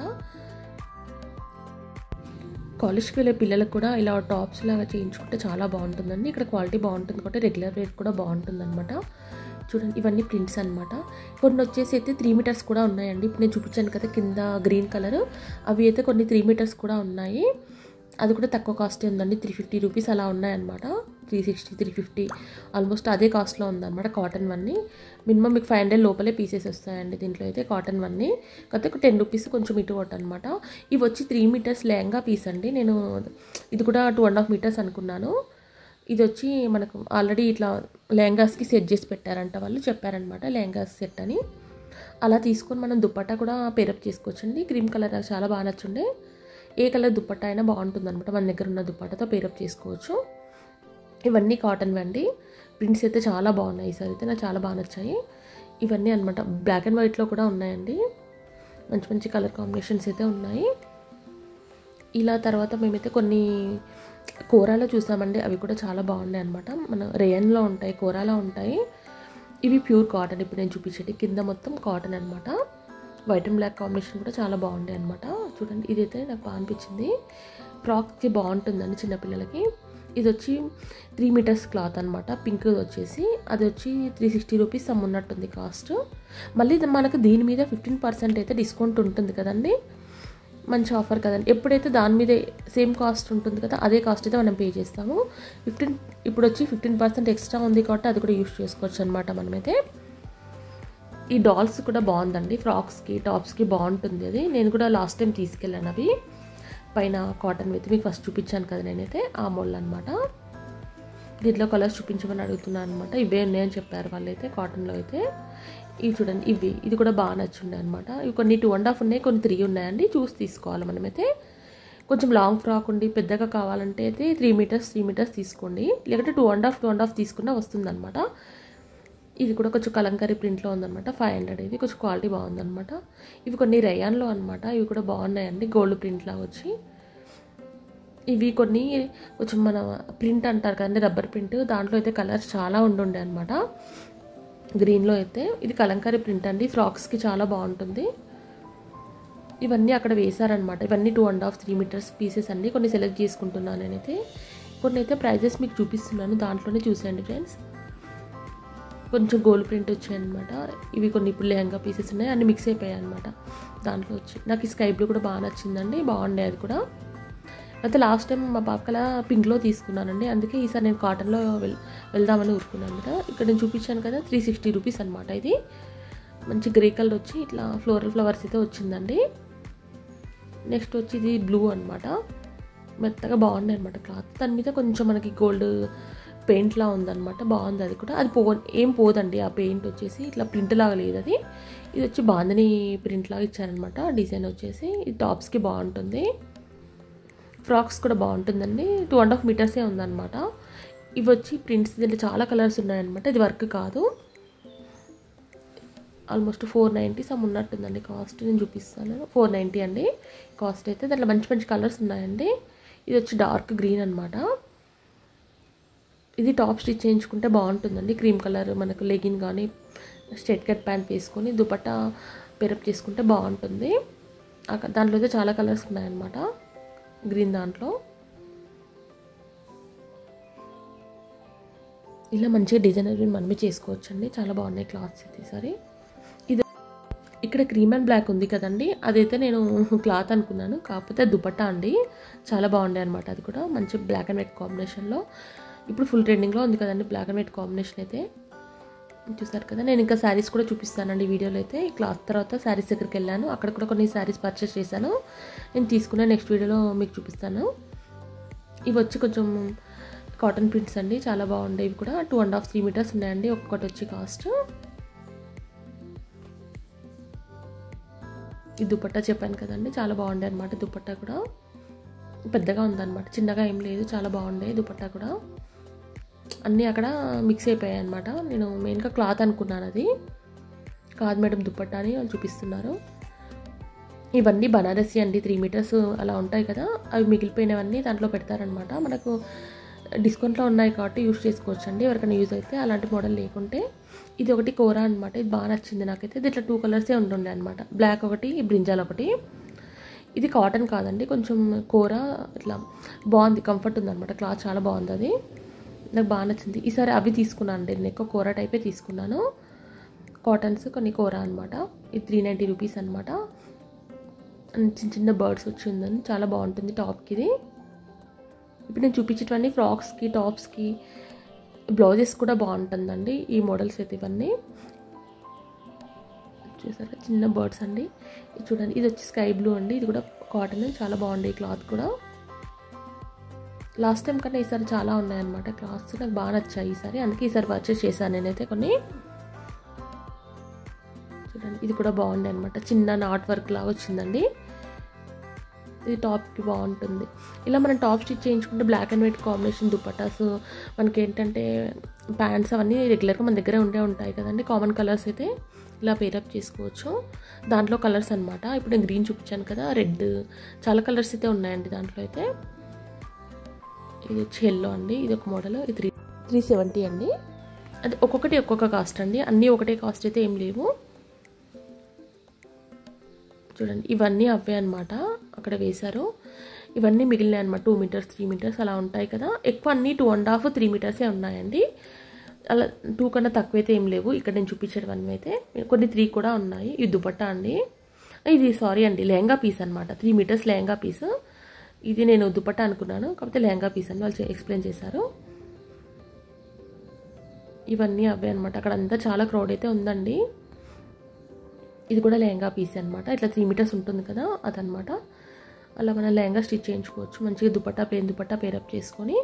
కాలేజ్కి వెళ్ళే పిల్లలకు కూడా ఇలా టాప్స్ లాగా చేయించుకుంటే చాలా బాగుంటుందండి ఇక్కడ క్వాలిటీ బాగుంటుంది కాబట్టి రెగ్యులర్ వేర్ కూడా బాగుంటుంది అనమాట చూడండి ఇవన్నీ ప్రింట్స్ అనమాట కొన్ని వచ్చేసి అయితే త్రీ మీటర్స్ కూడా ఉన్నాయండి ఇప్పుడు నేను చూపించాను కదా కింద గ్రీన్ కలర్ అవి అయితే కొన్ని త్రీ మీటర్స్ కూడా ఉన్నాయి అది కూడా తక్కువ కాస్టే ఉందండి త్రీ ఫిఫ్టీ రూపీస్ అలా ఉన్నాయన్నమాట three sixty three fifty almost అదే కాస్ట్లో ఉందన్నమాట కాటన్ వన్ని మినిమం మీకు ఫైవ్ హండ్రెడ్ లోపలే పీసెస్ వస్తాయండి దీంట్లో అయితే కాటన్ వన్ని కాకపోతే ఒక టెన్ రూపీస్ కొంచెం ఇటు కొట్టు అనమాట ఇవి వచ్చి త్రీ మీటర్స్ లెహంగా పీస్ అండి నేను ఇది కూడా టూ అండ్ హాఫ్ మీటర్స్ అనుకున్నాను ఇది వచ్చి మనకు ఆల్రెడీ ఇట్లా లెహంగాస్కి సెట్ చేసి పెట్టారంట వాళ్ళు చెప్పారనమాట లెహంగాస్ సెట్ అని అలా తీసుకొని మనం దుప్పట్టా కూడా పేరప్ చేసుకోవచ్చండి క్రీమ్ కలర్ నాకు చాలా బాగా నచ్చుండే ఏ కలర్ దుప్పట్టా అయినా బాగుంటుంది అనమాట మన దగ్గర ఉన్న దుప్పట్టతో పేరప్ చేసుకోవచ్చు ఇవన్నీ కాటన్ అండి ప్రింట్స్ అయితే చాలా బాగున్నాయి ఈసారి అయితే నాకు చాలా బాగా నచ్చాయి ఇవన్నీ అనమాట బ్లాక్ అండ్ వైట్లో కూడా ఉన్నాయండి మంచి మంచి కలర్ కాంబినేషన్స్ అయితే ఉన్నాయి ఇలా తర్వాత మేమైతే కొన్ని కూరలో చూసామండి అవి కూడా చాలా బాగున్నాయి అనమాట మన రేయన్లో ఉంటాయి కూరలో ఉంటాయి ఇవి ప్యూర్ కాటన్ ఇప్పుడు నేను చూపించేది కింద మొత్తం కాటన్ అనమాట వైట్ అండ్ బ్లాక్ కాంబినేషన్ కూడా చాలా బాగుంటాయి అనమాట చూడండి ఇదైతే నాకు బాగా అనిపించింది ఫ్రాక్కి బాగుంటుందండి చిన్నపిల్లలకి ఇది వచ్చి త్రీ మీటర్స్ క్లాత్ అనమాట పింక్ వచ్చేసి అది వచ్చి త్రీ సిక్స్టీ రూపీస్ ఉన్నట్టుంది కాస్ట్ మళ్ళీ ఇది మనకు దీని మీద ఫిఫ్టీన్ పర్సెంట్ అయితే డిస్కౌంట్ ఉంటుంది కదండి మంచి ఆఫర్ కదండి ఎప్పుడైతే దాని మీద సేమ్ కాస్ట్ ఉంటుంది కదా అదే కాస్ట్ అయితే మనం పే చేస్తాము ఫిఫ్టీన్ ఇప్పుడు వచ్చి ఫిఫ్టీన్ పర్సెంట్ ఎక్స్ట్రా ఉంది కాబట్టి అది కూడా యూస్ చేసుకోవచ్చు అనమాట మనమైతే ఈ డాల్స్ కూడా బాగుందండి ఫ్రాక్స్కి టాప్స్కి బాగుంటుంది అది నేను కూడా లాస్ట్ టైం తీసుకెళ్ళాను అవి పైన కాటన్ విత్ మీకు ఫస్ట్ చూపించాను కదా నేనైతే ఆ మోడల్ అనమాట దీంట్లో కలర్స్ చూపించమని అడుగుతున్నాను అనమాట ఇవే ఉన్నాయని చెప్పారు వాళ్ళైతే కాటన్లో అయితే ఇవి చూడండి ఇవి ఇది కూడా బాగా నచ్చుండే అనమాట ఇవి కొన్ని టూ అండ్ హాఫ్ ఉన్నాయి కొన్ని త్రీ ఉన్నాయండి చూసి తీసుకోవాలి మనమైతే కొంచెం లాంగ్ ఫ్రాక్ ఉండి పెద్దగా కావాలంటే అయితే త్రీ మీటర్స్ త్రీ మీటర్స్ తీసుకోండి లేకపోతే two and half two and half తీసుకున్నా వస్తుందన్నమాట ఇది కూడా కొంచెం కలంకారీ ప్రింట్లో ఉందన్నమాట ఫైవ్ హండ్రెడ్ ఇది కొంచెం క్వాలిటీ బాగుందన్నమాట ఇవి కొన్ని రయాన్లో అనమాట ఇవి కూడా బాగున్నాయండి గోల్డ్ ప్రింట్లా వచ్చి ఇవి కొన్ని కొంచెం మన ప్రింట్ అంటారు కదండి రబ్బర్ ప్రింట్ దాంట్లో అయితే కలర్స్ చాలా ఉండుండే అనమాట గ్రీన్లో అయితే ఇది కలంకారీ ప్రింట్ అండి ఫ్రాక్స్కి చాలా బాగుంటుంది ఇవన్నీ అక్కడ వేశారనమాట ఇవన్నీ two and half three metres pieces అండి కొన్ని సెలెక్ట్ చేసుకుంటున్నాను నేనైతే కొన్ని అయితే ప్రైజెస్ మీకు చూపిస్తున్నాను దాంట్లోనే చూసేయండి ఫ్రెండ్స్ కొంచెం గోల్డ్ ప్రింట్ వచ్చాయన్నమాట ఇవి కొన్ని ఇప్పుడు లెహంగా పీసెస్ ఉన్నాయి అన్ని మిక్స్ అయిపోయాయి అనమాట దాంట్లో వచ్చి నాకు ఈ స్కై బ్లూ కూడా బాగా నచ్చిందండి బాగుండే అది కూడా అయితే లాస్ట్ టైం మా పాపకల పింక్లో తీసుకున్నానండి అందుకే ఈసారి నేను కాటన్లో వెల్ వెళ్దామని ఊరుకున్నాను అనమాట ఇక్కడ నేను చూపించాను కదా త్రీ సిక్స్టీ రూపీస్ అనమాట ఇది మంచి గ్రే కలర్ వచ్చి ఇట్లా ఫ్లోరల్ ఫ్లవర్స్ అయితే వచ్చిందండి నెక్స్ట్ వచ్చి ఇది బ్లూ అనమాట మెత్తగా బాగుంది అనమాట క్లాత్ దాని మీద కొంచెం మనకి గోల్డ్ పెయింట్లా ఉందన్నమాట బాగుంది అది కూడా అది పో ఏం పోదండి ఆ పెయింట్ వచ్చేసి ఇట్లా ప్రింట్ లాగా లేదు అది ఇది వచ్చి బాందని ప్రింట్ లాగా ఇచ్చారనమాట డిజైన్ వచ్చేసి ఇది టాప్స్కి బాగుంటుంది ఫ్రాక్స్ కూడా బాగుంటుందండి టూ అండ్ హాఫ్ మీటర్సే ఉందన్నమాట ఇవి వచ్చి ప్రింట్స్ దీంట్లో చాలా కలర్స్ ఉన్నాయన్నమాట ఇది వర్క్ కాదు ఆల్మోస్ట్ ఫోర్ నైంటీ సమ్ ఉన్నట్టుందండి కాస్ట్ నేను చూపిస్తాను ఫోర్ నైంటీ అండి కాస్ట్ అయితే దాంట్లో మంచి మంచి కలర్స్ ఉన్నాయండి ఇది వచ్చి డార్క్ గ్రీన్ అనమాట ఇది టాప్ స్టిచ్ చేయించుకుంటే బాగుంటుందండి క్రీమ్ కలర్ మనకు లెగిన్ కానీ స్ట్రెట్ కట్ ప్యాంట్ వేసుకొని దుపట్టా పెరప్ చేసుకుంటే బాగుంటుంది దాంట్లో అయితే చాలా కలర్స్ ఉన్నాయన్నమాట గ్రీన్ దాంట్లో ఇలా మంచిగా డిజైన్ అవి మనమే చేసుకోవచ్చు అండి చాలా బాగున్నాయి క్లాత్స్ అయితే ఈసారి ఇది ఇక్కడ క్రీమ్ అండ్ బ్లాక్ ఉంది కదండి అదైతే నేను క్లాత్ అనుకున్నాను కాకపోతే దుపట్టా అండి చాలా బాగుండే అనమాట అది కూడా మంచి బ్లాక్ అండ్ వైట్ కాంబినేషన్లో ఇప్పుడు ఫుల్ ట్రెండింగ్లో ఉంది కదండి బ్లాక్ అండ్ వైట్ కాంబినేషన్ అయితే చూసారు కదా నేను ఇంకా శారీస్ కూడా చూపిస్తానండి వీడియోలో అయితే ఈ క్లాత్ తర్వాత శారీస్ దగ్గరికి వెళ్ళాను అక్కడ కూడా కొన్ని శారీస్ పర్చేస్ చేశాను నేను తీసుకున్న నెక్స్ట్ వీడియోలో మీకు చూపిస్తాను ఇవి వచ్చి కొంచెం కాటన్ ప్రింట్స్ అండి చాలా బాగుండే ఇవి కూడా two and half three metres ఉన్నాయండి ఒక్కొక్కటి వచ్చి కాస్ట్ ఈ దుపట్టా చెప్పాను కదండి చాలా బాగుండే అనమాట దుపట్టా కూడా పెద్దగా ఉందన్నమాట చిన్నగా ఏం లేదు చాలా బాగుండే దుపట్టా కూడా అన్నీ అక్కడ మిక్స్ అయిపోయాయి అనమాట నేను మెయిన్గా క్లాత్ అనుకున్నాను అది కాదు మేడం దుపట్టా అని వాళ్ళు చూపిస్తున్నారు ఇవన్నీ బనారసి అండి త్రీ మీటర్స్ అలా ఉంటాయి కదా అవి మిగిలిపోయినవన్నీ దాంట్లో పెడతారనమాట మనకు డిస్కౌంట్లో ఉన్నాయి కాబట్టి యూస్ చేసుకోవచ్చు అండి ఎవరికైనా యూజ్ అయితే అలాంటి మోడల్ లేకుంటే ఇది ఒకటి కోరా అనమాట ఇది బాగా నచ్చింది నాకైతే దీంట్లో టూ కలర్సే ఉంటుండే అనమాట బ్లాక్ ఒకటి బ్రింజాల్ ఒకటి ఇది కాటన్ కాదండి కొంచెం కూర ఇట్లా బాగుంది కంఫర్ట్ ఉందన్నమాట క్లాత్ చాలా బాగుంది అది నాకు బాగా నచ్చింది ఈసారి అవి తీసుకున్నాను అండి నేను ఎక్కువ కూర టైపే తీసుకున్నాను కాటన్స్ కొన్ని కూర అనమాట ఇది త్రీ నైంటీ రూపీస్ అనమాట చిన్న చిన్న బర్డ్స్ వచ్చిందని చాలా బాగుంటుంది టాప్కి ఇది ఇప్పుడు నేను చూపించేటివన్నీ ఫ్రాక్స్కి టాప్స్కి బ్లౌజెస్ కూడా బాగుంటుందండి ఈ మోడల్స్ అయితే ఇవన్నీ చూసారా చిన్న బర్డ్స్ అండి ఇది చూడండి ఇది వచ్చి స్కై బ్లూ అండి ఇది కూడా కాటన్ చాలా బాగుంది ఈ క్లాత్ కూడా లాస్ట్ టైం కన్నా ఈసారి చాలా ఉన్నాయన్నమాట క్లాత్స్ నాకు బాగా నచ్చాయి ఈసారి అందుకే ఈసారి పర్చేస్ చేశాను నేనైతే కొన్ని చూడండి ఇది కూడా బాగుంది అనమాట చిన్న నాట్ వర్క్ లాగా వచ్చిందండి ఇది టాప్కి బాగుంటుంది ఇలా మనం టాప్ స్టిచ్ చేయించుకుంటే black and white combination dupattas మనకి ఏంటంటే ప్యాంట్స్ అవన్నీ రెగ్యులర్గా మన దగ్గర ఉండే ఉంటాయి కదండి కామన్ కలర్స్ అయితే ఇలా పేరప్ చేసుకోవచ్చు దాంట్లో కలర్స్ అనమాట ఇప్పుడు నేను గ్రీన్ చూపించాను కదా రెడ్ చాలా కలర్స్ అయితే ఉన్నాయండి దాంట్లో అయితే ఇది వచ్చి ఎల్లో అండి ఇది ఒక మోడల్ ఇది త్రీ త్రీ సెవెంటీ అండి అది ఒక్కొక్కటి ఒక్కొక్క కాస్ట్ అండి అన్నీ ఒకటే కాస్ట్ అయితే ఏం లేవు చూడండి ఇవన్నీ అవే అనమాట అక్కడ వేశారు ఇవన్నీ మిగిలినాయి అనమాట టూ మీటర్స్ త్రీ మీటర్స్ అలా ఉంటాయి కదా ఎక్కువ అన్నీ టూ అండ్ హాఫ్ త్రీ మీటర్సే ఉన్నాయండి అలా టూ కన్నా తక్కువైతే ఏం లేవు ఇక్కడ నేను చూపించేటివన్నీ అయితే కొన్ని త్రీ కూడా ఉన్నాయి ఇది దుపట్టా అండి ఇది సారీ అండి లెహంగా పీస్ అనమాట త్రీ మీటర్స్ లెహంగా పీస్ ఇది నేను దుపట్టా అనుకున్నాను కాకపోతే లెహంగా పీస్ అని వాళ్ళు ఎక్స్ప్లెయిన్ చేశారు ఇవన్నీ అవే అనమాట అక్కడ అంతా చాలా క్రౌడ్ అయితే ఉందండి ఇది కూడా లెహంగా పీస్ అనమాట ఇట్లా త్రీ మీటర్స్ ఉంటుంది కదా అదనమాట అలా మనం లెహంగా స్టిచ్ చేయించుకోవచ్చు మంచిగా దుపట్టా ప్లేన్ దుపట్టా పేరప్ చేసుకొని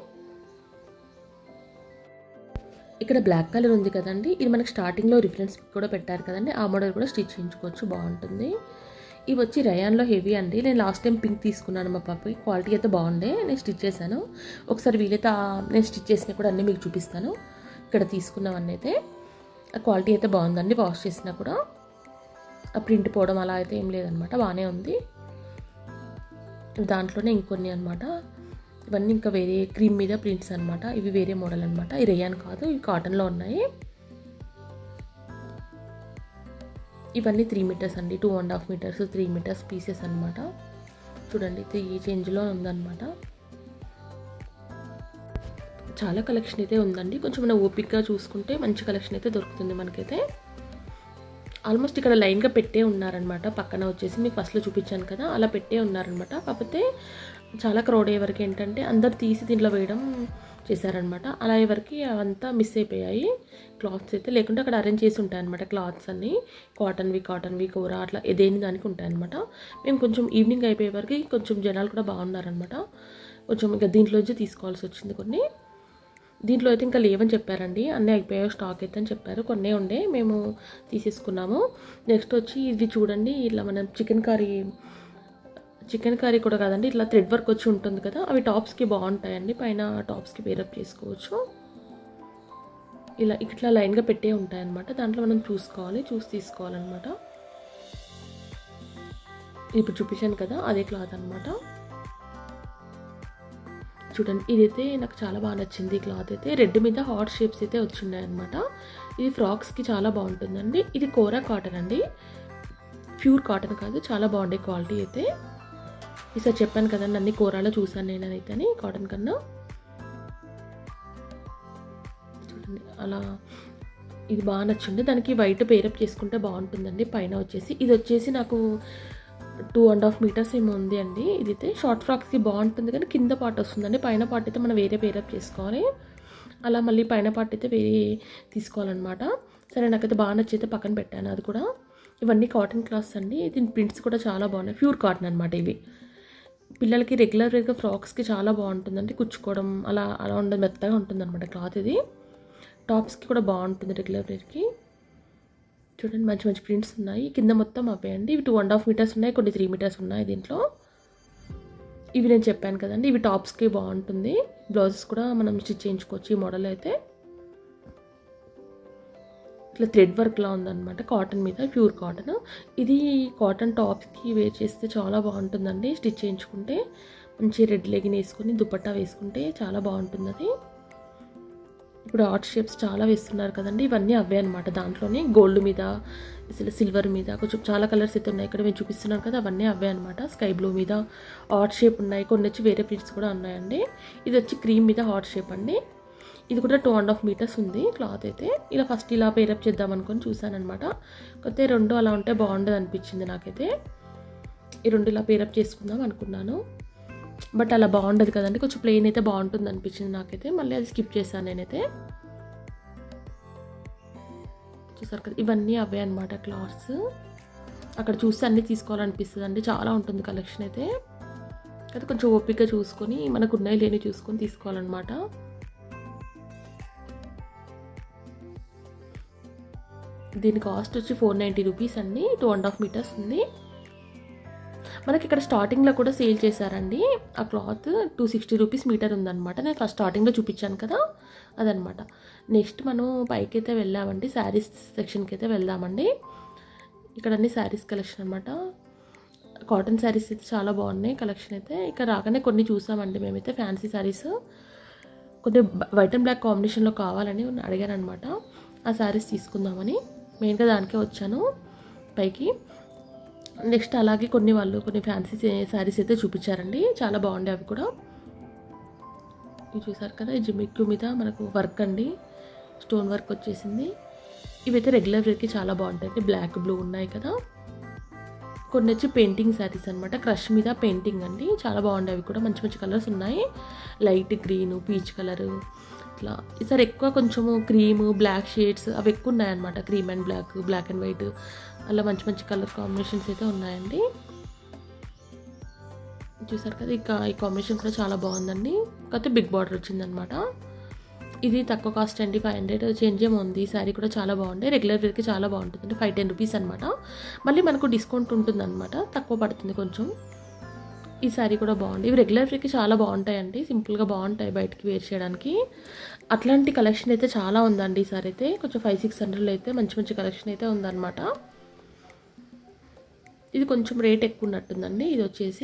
ఇక్కడ బ్లాక్ కలర్ ఉంది కదండి ఇది మనకి స్టార్టింగ్లో రిఫరెన్స్ కూడా పెట్టారు కదండి ఆ మోడల్ కూడా స్టిచ్ చేయించుకోవచ్చు బాగుంటుంది ఇవి వచ్చి రయాన్లో హెవీ అండి నేను లాస్ట్ టైం పింక్ తీసుకున్నాను మా పాపకి క్వాలిటీ అయితే బాగుండే నేను స్టిచ్ చేశాను ఒకసారి వీలైతే నేను స్టిచ్ చేసినా కూడా అన్నీ మీకు చూపిస్తాను ఇక్కడ తీసుకున్నవన్నీ అయితే క్వాలిటీ అయితే బాగుందండి వాష్ చేసినా కూడా ఆ ప్రింట్ పోవడం అలా అయితే ఏం లేదనమాట బాగానే ఉంది దాంట్లోనే ఇంకొన్ని అనమాట ఇవన్నీ ఇంకా వేరే క్రీమ్ మీద ప్రింట్స్ అనమాట ఇవి వేరే మోడల్ అనమాట ఈ రేయాన్ కాదు ఇవి కాటన్లో ఉన్నాయి ఇవన్నీ త్రీ మీటర్స్ అండి two and half metres three metres pieces అనమాట చూడండి త్రీ చేంజ్లో ఉందన్నమాట చాలా కలెక్షన్ అయితే ఉందండి కొంచెం మనం ఓపిక్గా చూసుకుంటే మంచి కలెక్షన్ అయితే దొరుకుతుంది మనకైతే ఆల్మోస్ట్ ఇక్కడ లైన్గా పెట్టే ఉన్నారనమాట పక్కన వచ్చేసి మీకు ఫస్ట్లో చూపించాను కదా అలా పెట్టే ఉన్నారనమాట కాకపోతే చాలా క్రౌడ్ అయ్యే వరకు ఏంటంటే అందరు తీసి దీంట్లో వేయడం చేశారనమాట అలా అయ్యేవరకు అవంతా మిస్ అయిపోయాయి క్లాత్స్ అయితే లేకుంటే అక్కడ అరేంజ్ చేసి ఉంటాయన్నమాట క్లాత్స్ అన్నీ కాటన్వి కాటన్వి కూర అట్లా దేని దానికి ఉంటాయన్నమాట మేము కొంచెం ఈవినింగ్ అయిపోయే వరకు కొంచెం జనాలు కూడా బాగున్నారనమాట కొంచెం ఇంకా దీంట్లోంచి తీసుకోవాల్సి వచ్చింది కొన్ని దీంట్లో అయితే ఇంకా లేవని చెప్పారండి అన్నీ అయిపోయాయి స్టాక్ అయితే అని చెప్పారు కొన్నే ఉండే మేము తీసేసుకున్నాము నెక్స్ట్ వచ్చి ఇది చూడండి ఇట్లా మనం చికెన్ కర్రీ చికెన్ కర్రీ కూడా కాదండి ఇట్లా థ్రెడ్ వర్క్ వచ్చి ఉంటుంది కదా అవి టాప్స్కి బాగుంటాయండి పైన టాప్స్కి పేరప్ చేసుకోవచ్చు ఇలా ఇట్లా లైన్గా పెట్టే ఉంటాయన్నమాట దాంట్లో మనం చూసుకోవాలి చూసి తీసుకోవాలన్నమాట ఇప్పుడు చూపించాను కదా అదే క్లాత్ అనమాట చూడండి ఇదైతే నాకు చాలా బాగా నచ్చింది ఈ క్లాత్ అయితే రెడ్ మీద హాట్ షేప్స్ అయితే వచ్చిన్నాయి అనమాట ఇది ఫ్రాక్స్కి చాలా బాగుంటుందండి ఇది కోరా కాటన్ అండి ప్యూర్ కాటన్ కాదు చాలా బాగుండే క్వాలిటీ అయితే ఈసారి చెప్పాను కదండి అన్ని కూరలో చూసాను నేను అయితే కాటన్ కన్నా చూడండి అలా ఇది బాగా నచ్చింది దానికి వైట్ పేరప్ చేసుకుంటే బాగుంటుందండి పైన వచ్చేసి ఇది వచ్చేసి నాకు టూ అండ్ హాఫ్ మీటర్స్ ఏమో ఉంది అండి ఇదైతే షార్ట్ ఫ్రాక్స్కి బాగుంటుంది కానీ కింద పార్ట్ వస్తుందండి పైన పార్ట్ అయితే మనం వేరే పేరప్ చేసుకోవాలి అలా మళ్ళీ పైన పార్ట్ అయితే వేరే తీసుకోవాలన్నమాట సరే నాకైతే బాగా నచ్చితే పక్కన పెట్టాను అది కూడా ఇవన్నీ కాటన్ క్లాత్స్ అండి దీని ప్రింట్స్ కూడా చాలా బాగున్నాయి ప్యూర్ కాటన్ అనమాట ఇవి పిల్లలకి రెగ్యులర్గా ఫ్రాక్స్కి చాలా బాగుంటుందండి కుచ్చుకోవడం అలా అలా ఉండదు మెత్తగా ఉంటుంది అనమాట క్లాత్ ఇది టాప్స్కి కూడా బాగుంటుంది రెగ్యులర్ వేర్కి చూడండి మంచి మంచి ప్రింట్స్ ఉన్నాయి కింద మొత్తం అవే అండి ఇవి టూ అండ్ హాఫ్ మీటర్స్ ఉన్నాయి కొన్ని త్రీ మీటర్స్ ఉన్నాయి దీంట్లో ఇవి నేను చెప్పాను కదండి ఇవి టాప్స్కి బాగుంటుంది బ్లౌజెస్ కూడా మనం స్టిచ్ చేయించుకోవచ్చు ఈ మోడల్ అయితే ఇట్లా థ్రెడ్ వర్క్లా ఉందన్నమాట కాటన్ మీద ప్యూర్ కాటన్ ఇది కాటన్ టాప్స్కి వేర్ చేస్తే చాలా బాగుంటుందండి స్టిచ్ చేయించుకుంటే మంచి రెడ్ లెగిన్ వేసుకొని దుపట్టా వేసుకుంటే చాలా బాగుంటుంది అది ఇప్పుడు ఆర్ట్ షేప్స్ చాలా వేస్తున్నారు కదండి ఇవన్నీ అవే అనమాట దాంట్లోనే గోల్డ్ మీద అసలు సిల్వర్ మీద కొంచెం చాలా కలర్స్ అయితే ఉన్నాయి ఇక్కడ మేము చూపిస్తున్నాను కదా అవన్నీ అవే అనమాట స్కై బ్లూ మీద ఆర్ట్ షేప్ ఉన్నాయి కొన్ని వచ్చి వేరే ప్రింట్స్ కూడా ఉన్నాయండి ఇది వచ్చి క్రీమ్ మీద హార్ట్ షేప్ అండి ఇది కూడా టూ అండ్ హాఫ్ మీటర్స్ ఉంది క్లాత్ అయితే ఇలా ఫస్ట్ ఇలా పేరప్ చేద్దాం అనుకొని చూసాను అనమాట కాకపోతే రెండు అలా ఉంటే బాగుండదు అనిపించింది నాకైతే ఈ రెండు ఇలా పేరప్ చేసుకుందాం అనుకున్నాను బట్ అలా బాగుండదు కదండి కొంచెం ప్లెయిన్ అయితే బాగుంటుంది అనిపించింది నాకైతే మళ్ళీ అది స్కిప్ చేశాను నేనైతే చూసారు కదా ఇవన్నీ అవే అనమాట క్లాత్స్ అక్కడ చూస్తే అన్నీ తీసుకోవాలనిపిస్తుంది అండి చాలా ఉంటుంది కలెక్షన్ అయితే అయితే కొంచెం ఓపిక్గా చూసుకొని మనకు ఉన్నాయి లేని చూసుకొని తీసుకోవాలన్నమాట దీని కాస్ట్ వచ్చి ఫోర్ నైంటీ రూపీస్ అండి టూ అండ్ హాఫ్ మీటర్స్ ఉంది మనకి ఇక్కడ స్టార్టింగ్లో కూడా సేల్ చేశారండి ఆ cloth two sixty rupees metre ఉందన్నమాట నేను ఫస్ట్ స్టార్టింగ్లో చూపించాను కదా అదనమాట నెక్స్ట్ మనం పైకి అయితే వెళ్ళామండి శారీస్ సెక్షన్కి అయితే వెళ్దామండి ఇక్కడ అన్ని శారీస్ కలెక్షన్ అనమాట కాటన్ శారీస్ అయితే చాలా బాగున్నాయి కలెక్షన్ అయితే ఇక్కడ రాగానే కొన్ని చూసామండి మేమైతే ఫ్యాన్సీ శారీస్ కొన్ని వైట్ అండ్ బ్లాక్ కాంబినేషన్లో కావాలని అడిగాను అనమాట ఆ శారీస్ తీసుకుందామని మెయిన్గా దానికే వచ్చాను పైకి నెక్స్ట్ అలాగే కొన్ని వాళ్ళు కొన్ని ఫ్యాన్సీ శారీస్ అయితే చూపించారండి చాలా బాగుండే అవి కూడా ఇవి చూసారు కదా ఈ జిమిక్కు మీద మనకు వర్క్ అండి స్టోన్ వర్క్ వచ్చేసింది ఇవైతే రెగ్యులర్ వేర్కి చాలా బాగుంటాయి బ్లాక్ బ్లూ ఉన్నాయి కదా కొన్ని వచ్చి పెయింటింగ్ శారీస్ అనమాట క్రష్ మీద పెయింటింగ్ అండి చాలా బాగుండే అవి కూడా మంచి మంచి కలర్స్ ఉన్నాయి లైట్ గ్రీన్ పీచ్ కలర్ ఇట్లా ఈసారి ఎక్కువ కొంచెము క్రీమ్ బ్లాక్ షేడ్స్ అవి ఎక్కువ ఉన్నాయన్నమాట cream and black black and white అలా మంచి మంచి కలర్ కాంబినేషన్స్ అయితే ఉన్నాయండి చూసారు కదా ఇక ఈ కాంబినేషన్ కూడా చాలా బాగుందండి కాకపోతే బిగ్ బార్డర్ వచ్చిందనమాట ఇది తక్కువ కాస్ట్ అండి ఫైవ్ హండ్రెడ్ చేంజ్ ఏమో ఉంది ఈ శారీ కూడా చాలా బాగుంది రెగ్యులర్ వేర్కి చాలా బాగుంటుంది ఫైవ్ టెన్ రూపీస్ అనమాట మళ్ళీ మనకు డిస్కౌంట్ ఉంటుంది అనమాట తక్కువ పడుతుంది కొంచెం ఈ శారీ కూడా బాగుంది ఇవి రెగ్యులర్ వేర్కి చాలా బాగుంటాయండి సింపుల్గా బాగుంటాయి బయటికి వేర్ చేయడానికి అట్లాంటి కలెక్షన్ అయితే చాలా ఉందండి ఈ సారీ అయితే కొంచెం ఫైవ్ సిక్స్ హండ్రెడ్లో అయితే మంచి మంచి కలెక్షన్ అయితే ఉందన్నమాట ఇది కొంచెం రేట్ ఎక్కువ ఉన్నట్టుందండి ఇది వచ్చేసి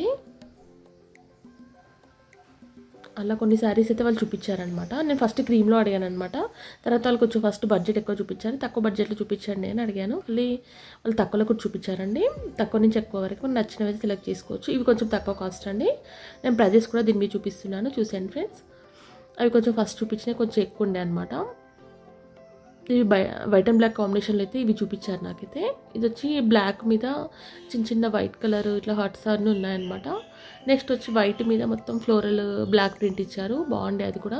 అలా కొన్ని శారీస్ అయితే వాళ్ళు చూపించారనమాట నేను ఫస్ట్ క్రీమ్లో అడిగాను అనమాట తర్వాత వాళ్ళు కొంచెం ఫస్ట్ బడ్జెట్ ఎక్కువ చూపించారు తక్కువ బడ్జెట్లో చూపించండి అని అడిగాను మళ్ళీ వాళ్ళు తక్కువలో కూడా చూపించారండి తక్కువ నుంచి ఎక్కువ వరకు మనకు నచ్చినవి అయితే సెలెక్ట్ చేసుకోవచ్చు ఇవి కొంచెం తక్కువ కాస్ట్ అండి నేను ప్రైజెస్ కూడా దీని మీద చూపిస్తున్నాను చూసాను ఫ్రెండ్స్ అవి కొంచెం ఫస్ట్ చూపించినవి కొంచెం ఎక్కువ ఉండే అనమాట ఇవి బై వైట్ అండ్ బ్లాక్ కాంబినేషన్లో అయితే ఇవి చూపించారు నాకైతే ఇది వచ్చి బ్లాక్ మీద చిన్న చిన్న వైట్ కలర్ ఇట్లా హాట్స్ అన్నీ ఉన్నాయన్నమాట నెక్స్ట్ వచ్చి వైట్ మీద మొత్తం ఫ్లోరల్ బ్లాక్ ప్రింట్ ఇచ్చారు బాగుండే అది కూడా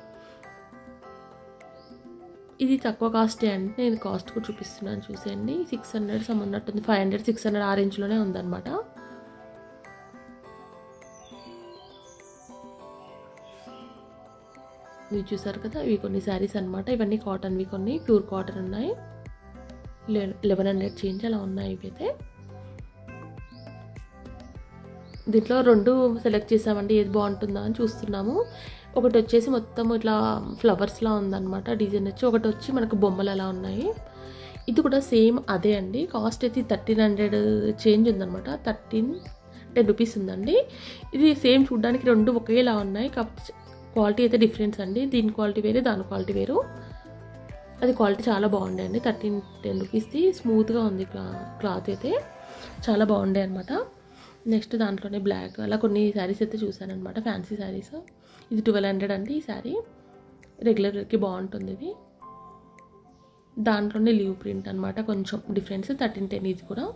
ఇది తక్కువ కాస్టే అంటే నేను కాస్ట్ కూడా చూపిస్తున్నాను చూసేయండి సిక్స్ హండ్రెడ్ సమ్ ఉన్నట్టుంది ఫైవ్ హండ్రెడ్ సిక్స్ హండ్రెడ్ ఆ రేంజ్లోనే ఉందన్నమాట ఇవి చూసారు కదా ఇవి కొన్ని శారీస్ అనమాట ఇవన్నీ కాటన్వి కొన్ని ప్యూర్ కాటన్ ఉన్నాయి లెవెన్ హండ్రెడ్ చేంజ్ అలా ఉన్నాయి ఇవైతే దీంట్లో రెండు సెలెక్ట్ చేసామండి ఏది బాగుంటుందా అని చూస్తున్నాము ఒకటి వచ్చేసి మొత్తం ఇట్లా ఫ్లవర్స్లా ఉందన్నమాట డిజైన్ వచ్చి ఒకటి వచ్చి మనకు బొమ్మలు అలా ఉన్నాయి ఇది కూడా సేమ్ అదే అండి కాస్ట్ అయితే థర్టీన్ హండ్రెడ్ చేంజ్ ఉందన్నమాట థర్టీన్ టెన్ రూపీస్ ఉందండి ఇది సేమ్ చూడడానికి రెండు ఒకేలా ఉన్నాయి కాకపోతే క్వాలిటీ అయితే డిఫరెన్స్ అండి దీని క్వాలిటీ వేరే దాని క్వాలిటీ వేరు అది క్వాలిటీ చాలా బాగుండే అండి థర్టీన్ టెన్ రూపీస్ది స్మూత్గా ఉంది క్లాత్ అయితే చాలా బాగుండే అనమాట నెక్స్ట్ దాంట్లోనే బ్లాక్ అలా కొన్ని శారీస్ అయితే చూసాను అనమాట ఫ్యాన్సీ శారీస్ ఇది ట్వెల్వ్ హండ్రెడ్ అండి ఈ శారీ రెగ్యులర్కి బాగుంటుంది ఇది దాంట్లోనే లీవ్ ప్రింట్ అనమాట కొంచెం డిఫరెన్స్ థర్టీన్ టెన్ ఇది కూడా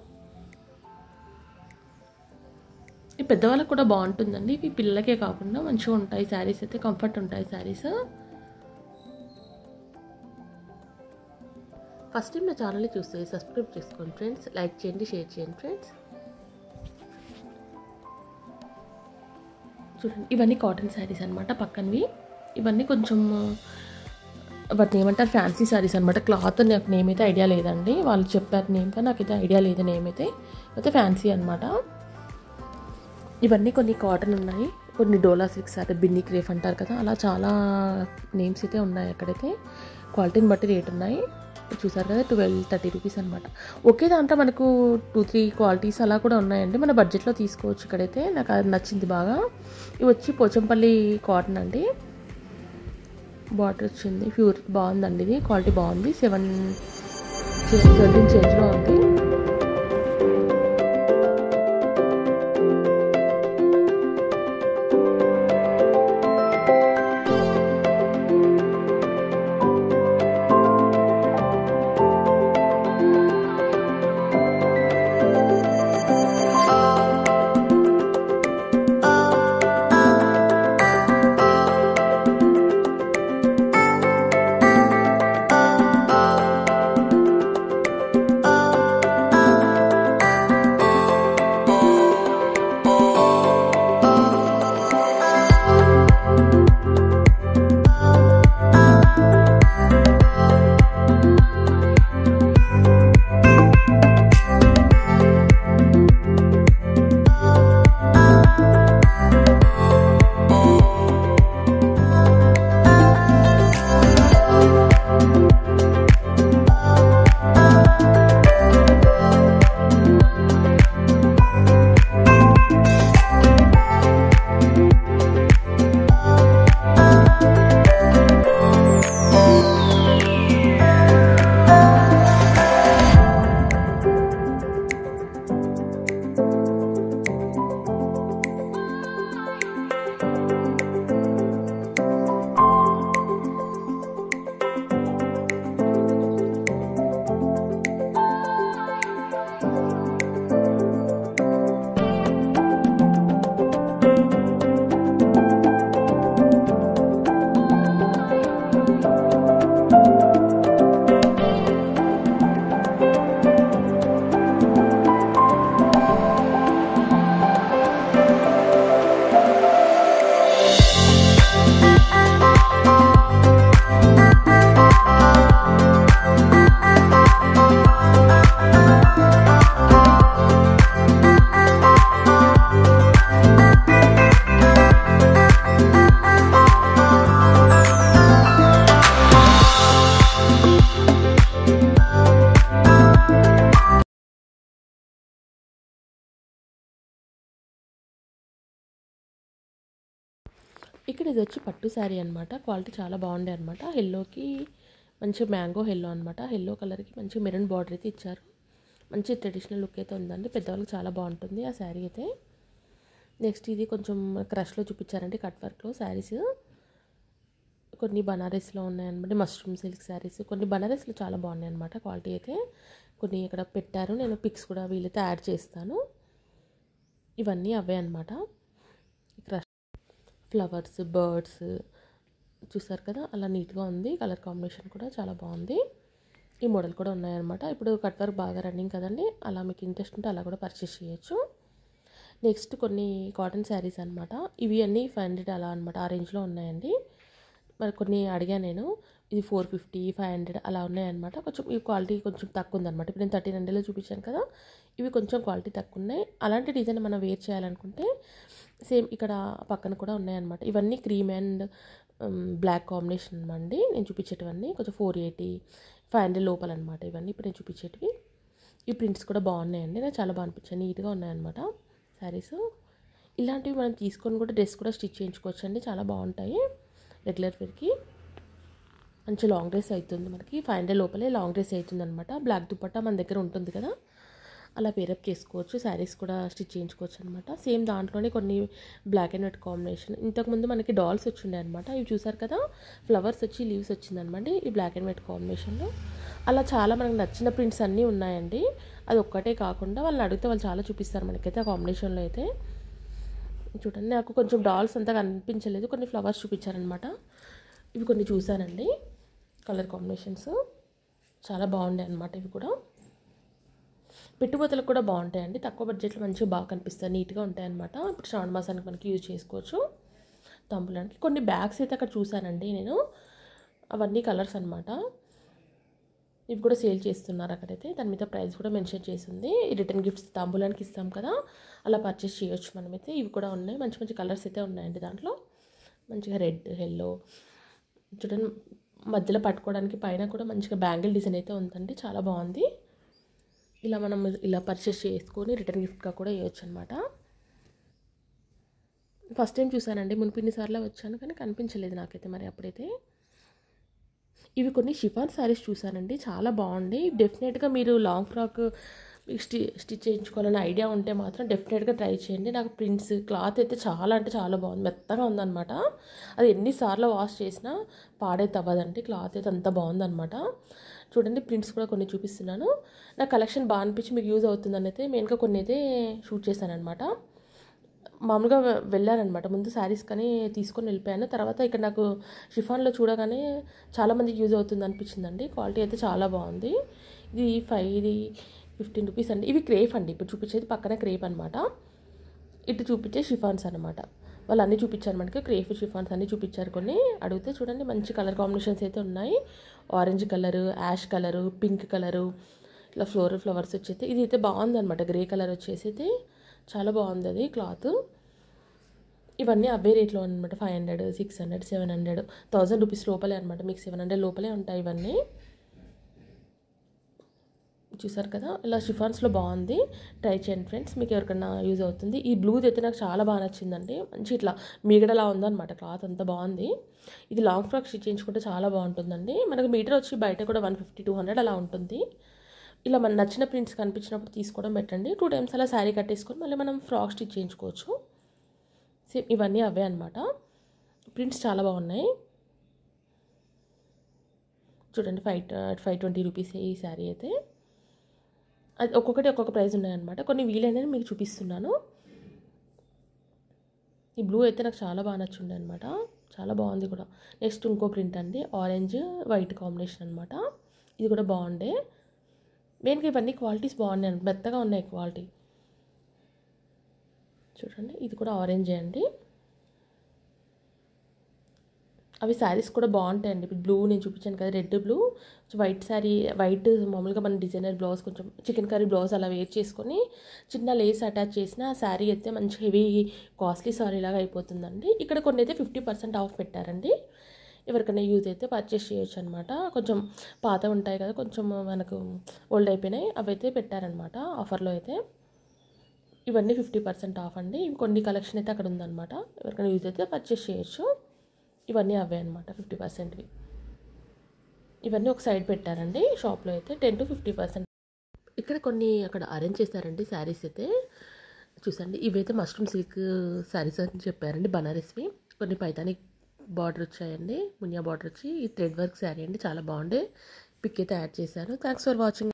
ఈ పెద్దవాళ్ళకి కూడా బాగుంటుందండి ఇవి పిల్లలకే కాకుండా మంచిగా ఉంటాయి శారీస్ అయితే కంఫర్ట్ ఉంటాయి శారీస్ ఫస్ట్ టైం నా ఛానల్ని చూస్తే సబ్స్క్రైబ్ చేసుకోండి ఫ్రెండ్స్ లైక్ చేయండి షేర్ చేయండి ఫ్రెండ్స్ చూడండి ఇవన్నీ కాటన్ శారీస్ అనమాట పక్కనవి ఇవన్నీ కొంచెం వాటిని ఏమంటారు ఫ్యాన్సీ శారీస్ అనమాట క్లాత్ నాకు నేమ్ అయితే ఐడియా లేదండి వాళ్ళు చెప్పారు నేమ్ కానీ నాకైతే ఐడియా లేదు నేమ్ అయితే అయితే ఫ్యాన్సీ అనమాట ఇవన్నీ కొన్ని కాటన్ ఉన్నాయి కొన్ని డోలా సిల్క్ సారీ బిన్ని క్రేఫ్ అంటారు కదా అలా చాలా నేమ్స్ అయితే ఉన్నాయి అక్కడైతే క్వాలిటీని బట్టి రేట్ ఉన్నాయి చూసారు కదా ట్వెల్వ్ థర్టీ రూపీస్ అనమాట ఒకే దాంట్లో మనకు టూ త్రీ క్వాలిటీస్ అలా కూడా ఉన్నాయండి మన బడ్జెట్లో తీసుకోవచ్చు ఇక్కడైతే నాకు అది నచ్చింది బాగా ఇవి వచ్చి పోచంపల్లి కాటన్ అండి బార్డర్ వచ్చింది ప్యూర్ బాగుందండి ఇది క్వాలిటీ బాగుంది సెవెన్ సెవెంటీన్ చేంజ్లో ఉంది ఇక్కడ ఇది వచ్చి పట్టు శారీ అనమాట క్వాలిటీ చాలా బాగుండే అనమాట ఎల్లోకి మంచి మ్యాంగో ఎల్లో అనమాట ఎల్లో కలర్కి మంచి మెరూన్ బార్డర్ అయితే ఇచ్చారు మంచి ట్రెడిషనల్ లుక్ అయితే ఉందండి పెద్దవాళ్ళకి చాలా బాగుంటుంది ఆ శారీ అయితే నెక్స్ట్ ఇది కొంచెం క్రష్లో చూపించారండి కట్ వర్క్లో శారీస్ కొన్ని బనారస్లో ఉన్నాయన్నమాట మష్రూమ్ సిల్క్ శారీస్ కొన్ని బనారస్లో చాలా బాగున్నాయి అనమాట క్వాలిటీ అయితే కొన్ని ఇక్కడ పెట్టారు నేను పిక్స్ కూడా వీలైతే యాడ్ చేస్తాను ఇవన్నీ అవే అనమాట క్రష్ ఫ్లవర్స్ బర్డ్స్ చూసారు కదా అలా నీట్గా ఉంది కలర్ కాంబినేషన్ కూడా చాలా బాగుంది ఈ మోడల్ కూడా ఉన్నాయన్నమాట ఇప్పుడు కట్ వర్క్ బాగా రన్నింగ్ కదండి అలా మీకు ఇంట్రెస్ట్ ఉంటే అలా కూడా పర్చేస్ చేయొచ్చు నెక్స్ట్ కొన్ని కాటన్ శారీస్ అనమాట ఇవి అన్నీ ఫైవ్ హండ్రెడ్ అలా అనమాట ఆ రేంజ్లో ఉన్నాయండి మరి కొన్ని అడిగా నేను ఇది ఫోర్ ఫిఫ్టీ ఫైవ్ హండ్రెడ్ అలా ఉన్నాయన్నమాట కొంచెం ఈ క్వాలిటీ కొంచెం తక్కువ ఉందన్నమాట ఇప్పుడు నేను థర్టీన్ హండ్రెడ్లో చూపించాను కదా ఇవి కొంచెం క్వాలిటీ తక్కువ ఉన్నాయి అలాంటి డిజైన్ మనం వేర్ చేయాలనుకుంటే సేమ్ ఇక్కడ పక్కన కూడా ఉన్నాయన్నమాట ఇవన్నీ క్రీమ్ అండ్ బ్లాక్ కాంబినేషన్ అండి నేను చూపించేటివన్నీ కొంచెం ఫోర్ ఎయిటీ ఫైవ్ హండ్రెడ్ లోపల అనమాట ఇవన్నీ ఇప్పుడు నేను చూపించేటివి ఈ ప్రింట్స్ కూడా బాగున్నాయండి నాకు చాలా బాగా అనిపించాయి నీట్గా ఉన్నాయన్నమాట శారీస్ ఇలాంటివి మనం తీసుకొని కూడా డ్రెస్ కూడా స్టిచ్ చేయించుకోవచ్చు అండి చాలా బాగుంటాయి రెగ్యులర్ వేర్కి మంచి లాంగ్ డ్రెస్ అవుతుంది మనకి ఫైవ్ హండ్రెడ్ లోపలే లాంగ్ డ్రెస్ అవుతుంది అనమాట బ్లాక్ దుపట్టా మన దగ్గర ఉంటుంది కదా అలా పేరప్ చేసుకోవచ్చు శారీస్ కూడా స్టిచ్ చేయించుకోవచ్చు అనమాట సేమ్ దాంట్లోనే కొన్ని బ్లాక్ అండ్ వైట్ కాంబినేషన్ ఇంతకుముందు మనకి డాల్స్ వచ్చిండే అనమాట ఇవి చూసారు కదా ఫ్లవర్స్ వచ్చి లీవ్స్ వచ్చిందనమాట ఈ బ్లాక్ అండ్ వైట్ కాంబినేషన్లో అలా చాలా మనకు నచ్చిన ప్రింట్స్ అన్నీ ఉన్నాయండి అది ఒక్కటే కాకుండా వాళ్ళని అడిగితే వాళ్ళు చాలా చూపిస్తారు మనకైతే ఆ కాంబినేషన్లో అయితే చూడండి నాకు కొంచెం డాల్స్ అంతా కనిపించలేదు కొన్ని ఫ్లవర్స్ చూపించారనమాట ఇవి కొన్ని చూసానండి కలర్ కాంబినేషన్స్ చాలా బాగుండే అనమాట ఇవి కూడా పెట్టుబడులకు కూడా బాగుంటాయండి తక్కువ బడ్జెట్లో మంచిగా బాగా కనిపిస్తాయి నీట్గా ఉంటాయి అనమాట ఇప్పుడు శ్రావణ మాసానికి మనకి యూజ్ చేసుకోవచ్చు తంపులానికి కొన్ని బ్యాగ్స్ అయితే అక్కడ చూసానండి నేను అవన్నీ కలర్స్ అనమాట ఇవి కూడా సేల్ చేస్తున్నారు అక్కడైతే దాని మీద ప్రైస్ కూడా మెన్షన్ చేసింది రిటర్న్ గిఫ్ట్స్ తాంబూలానికి ఇస్తాం కదా అలా పర్చేస్ చేయొచ్చు మనమైతే ఇవి కూడా ఉన్నాయి మంచి మంచి కలర్స్ అయితే ఉన్నాయండి దాంట్లో మంచిగా రెడ్ ఎల్లో చూడండి మధ్యలో పట్టుకోవడానికి పైన కూడా మంచిగా బ్యాంగిల్ డిజైన్ అయితే ఉందండి చాలా బాగుంది ఇలా మనం ఇలా పర్చేస్ చేసుకొని రిటర్న్ గిఫ్ట్గా కూడా వేయొచ్చు అనమాట ఫస్ట్ టైం చూసానండి మునిపిన్ని సార్లు వచ్చాను కానీ కనిపించలేదు నాకైతే మరి అప్పుడైతే ఇవి కొన్ని షిఫాన్ శారీస్ చూసానండి చాలా బాగుంది డెఫినెట్గా మీరు లాంగ్ ఫ్రాక్ స్టి స్టిచ్ చేయించుకోవాలని ఐడియా ఉంటే మాత్రం డెఫినెట్గా ట్రై చేయండి నాకు ప్రింట్స్ క్లాత్ అయితే చాలా అంటే చాలా బాగుంది మెత్తగా ఉందన్నమాట అది ఎన్నిసార్లు వాష్ చేసినా పాడైతే అవ్వదండి క్లాత్ అయితే అంత బాగుందన్నమాట చూడండి ప్రింట్స్ కూడా కొన్ని చూపిస్తున్నాను నా కలెక్షన్ బాగా అనిపించి మీకు యూజ్ అవుతుందని అయితే మెయిన్గా కొన్ని అయితే షూట్ చేశాను అనమాట మామూలుగా వెళ్ళానమాట ముందు శారీస్ కానీ తీసుకొని వెళ్ళిపోయాను తర్వాత ఇక్కడ నాకు షిఫాన్లో చూడగానే చాలామందికి యూజ్ అవుతుంది అనిపించిందండి క్వాలిటీ అయితే చాలా బాగుంది ఇది ఫైవ్ ఇది ఫిఫ్టీన్ రూపీస్ అండి ఇవి క్రేప్ అండి ఇప్పుడు చూపించేది పక్కన క్రేప్ అనమాట ఇటు చూపించే షిఫాన్స్ అనమాట వాళ్ళు అన్నీ చూపించారు మనకి క్రేప్ షిఫాన్స్ అన్నీ చూపించారు కొన్ని అడిగితే చూడండి మంచి కలర్ కాంబినేషన్స్ అయితే ఉన్నాయి orange colour ash colour pink colour ఇలా ఫ్లోరల్ ఫ్లవర్స్ వచ్చేది ఇది అయితే బాగుంది అనమాట గ్రే కలర్ వచ్చేసి అయితే చాలా బాగుంది అది క్లాత్ ఇవన్నీ అవే రేట్లో అనమాట five hundred six hundred seven hundred thousand rupees లోపలే అనమాట మీకు సెవెన్ హండ్రెడ్ లోపలే ఉంటాయి ఇవన్నీ చూసారు కదా ఇలా షిఫాన్స్లో బాగుంది ట్రై చేయండి ఫ్రెండ్స్ మీకు ఎవరికైనా యూజ్ అవుతుంది ఈ బ్లూది అయితే నాకు చాలా బాగా నచ్చిందండి మంచి ఇట్లా మీగడలా ఉందన్నమాట క్లాత్ అంతా బాగుంది ఇది లాంగ్ ఫ్రాక్ స్టిచ్ చేయించుకుంటే చాలా బాగుంటుందండి మనకు మీటర్ వచ్చి బయట కూడా వన్ ఫిఫ్టీ టూ హండ్రెడ్ అలా ఉంటుంది ఇలా మన నచ్చిన ప్రింట్స్ కనిపించినప్పుడు తీసుకోవడం పెట్టండి టూ టైమ్స్ అలా శారీ కట్టేసుకొని మళ్ళీ మనం ఫ్రాక్ స్టిచ్ చేయించుకోవచ్చు సేమ్ ఇవన్నీ అవే అనమాట ప్రింట్స్ చాలా బాగున్నాయి చూడండి ఫైవ్ ఫైవ్ ట్వంటీ రూపీస్ ఈ శారీ అయితే అది ఒక్కొక్కటి ఒక్కొక్క ప్రైస్ ఉన్నాయన్నమాట కొన్ని వీలైనవి మీకు చూపిస్తున్నాను ఈ బ్లూ అయితే నాకు చాలా బాగా నచ్చింది అనమాట చాలా బాగుంది కూడా నెక్స్ట్ ఇంకో ప్రింట్ అండి ఆరెంజ్ వైట్ కాంబినేషన్ అనమాట ఇది కూడా బాగుండే మెయిన్గా ఇవన్నీ క్వాలిటీస్ బాగున్నాయి మెత్తగా ఉన్నాయి క్వాలిటీ చూడండి ఇది కూడా ఆరెంజే అండి అవి శారీస్ కూడా బాగుంటాయండి ఇప్పుడు బ్లూ నేను చూపించాను కదా red blue white sari white మామూలుగా మన డిజైనర్ బ్లౌజ్ కొంచెం చికెన్ కర్రీ బ్లౌజ్ అలా వేర్ చేసుకొని చిన్న లేస్ అటాచ్ చేసిన ఆ శారీ అయితే మంచి హెవీ కాస్ట్లీ శారీ లాగా అయిపోతుందండి ఇక్కడ కొన్ని అయితే ఫిఫ్టీ పర్సెంట్ ఆఫ్ పెట్టారండి ఎవరికైనా యూజ్ అయితే పర్చేస్ చేయొచ్చు అనమాట కొంచెం పాత ఉంటాయి కదా కొంచెం మనకు ఓల్డ్ అయిపోయినాయి అవి అయితే పెట్టారనమాట ఆఫర్లో అయితే ఇవన్నీ ఫిఫ్టీ పర్సెంట్ ఆఫ్ అండి ఇవి కొన్ని కలెక్షన్ అయితే అక్కడ ఉందన్నమాట ఎవరికైనా యూజ్ అయితే పర్చేస్ చేయొచ్చు ఇవన్నీ అవే అనమాట ఫిఫ్టీ పర్సెంట్వి ఇవన్నీ ఒక సైడ్ పెట్టారండి షాప్లో అయితే టెన్ టు ఫిఫ్టీ పర్సెంట్ ఇక్కడ కొన్ని అక్కడ అరేంజ్ చేశారండి శారీస్ అయితే చూసండి ఇవైతే మష్రూమ్ సిల్క్ శారీస్ అని చెప్పారండి బనారస్వి కొన్ని పైతాని బార్డర్ వచ్చాయండి మునియా బార్డర్ వచ్చి ఈ థ్రెడ్ వర్క్ శారీ అండి చాలా బాగుండే పిక్ అయితే యాడ్ చేశారు థ్యాంక్స్ ఫర్ వాచింగ్